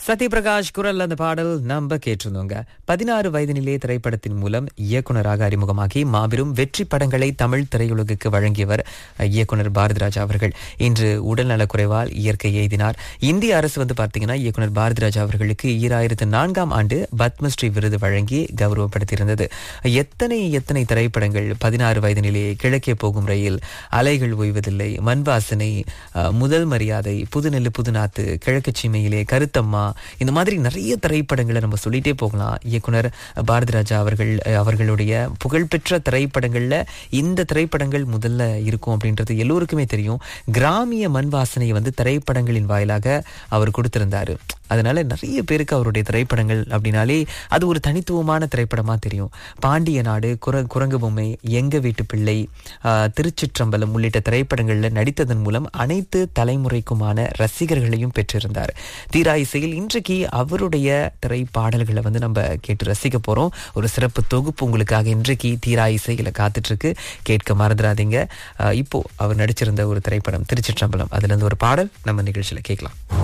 சத்யபிரகாஷ் குரல் அந்த பாடல் நம்ம கேட்டிருந்தோங்க பதினாறு வயதினிலே திரைப்படத்தின் மூலம் இயக்குனராக அறிமுகமாகி மாபெரும் வெற்றி படங்களை தமிழ் திரையுலகுக்கு வழங்கியவர் இயக்குனர் பாரதிராஜா அவர்கள் இன்று உடல்நலக் குறைவால் இயற்கை எய்தினார் இந்திய அரசு வந்து பார்த்தீங்கன்னா இயக்குனர் பாரதிராஜா அவர்களுக்கு ஈராயிரத்து நான்காம் ஆண்டு பத்மஸ்ரீ விருது வழங்கி கௌரவப்படுத்தியிருந்தது எத்தனை எத்தனை திரைப்படங்கள் பதினாறு வயதினிலே கிழக்கே போகும் ரயில் அலைகள் ஓய்வதில்லை மண் வாசனை அஹ், முதல் மரியாதை புதுநெல்லு புதுநாத்து கிழக்கு சீமையிலே கருத்தம்மா இந்த மாதிரி நிறைய திரைப்படங்களை நம்ம சொல்லிட்டே போகலாம் இயக்குனர் பாரதிராஜா அவர்கள் அஹ், அவர்களுடைய புகழ்பெற்ற திரைப்படங்கள்ல இந்த திரைப்படங்கள் முதல்ல இருக்கும் அப்படின்றது எல்லோருக்குமே தெரியும் கிராமிய மண் வாசனையை வந்து திரைப்படங்களின் வாயிலாக அவர் கொடுத்திருந்தாரு அதனால நிறைய பேருக்கு அவருடைய திரைப்படங்கள் அப்படின்னாலே அது ஒரு தனித்துவமான திரைப்படமா தெரியும் பாண்டிய நாடு குர குரங்கு பொம்மை எங்க வீட்டு பிள்ளை ஆஹ், திருச்சிற்றம்பலம் உள்ளிட்ட திரைப்படங்கள்ல நடித்ததன் மூலம் அனைத்து தலைமுறைக்குமான ரசிகர்களையும் பெற்றிருந்தார் தீரா இசையில் இன்றைக்கு அவருடைய திரைப்பாடல்களை வந்து நம்ம கேட்டு ரசிக்க போறோம் ஒரு சிறப்பு தொகுப்பு உங்களுக்காக இன்றைக்கு தீரா இசையில காத்துட்டு இருக்கு கேட்க மறந்துடாதீங்க ஆஹ், இப்போ அவர் நடிச்சிருந்த ஒரு திரைப்படம் திருச்சிற்றம்பலம் அதுல இருந்து ஒரு பாடல் நம்ம நிகழ்ச்சியில கேட்கலாம்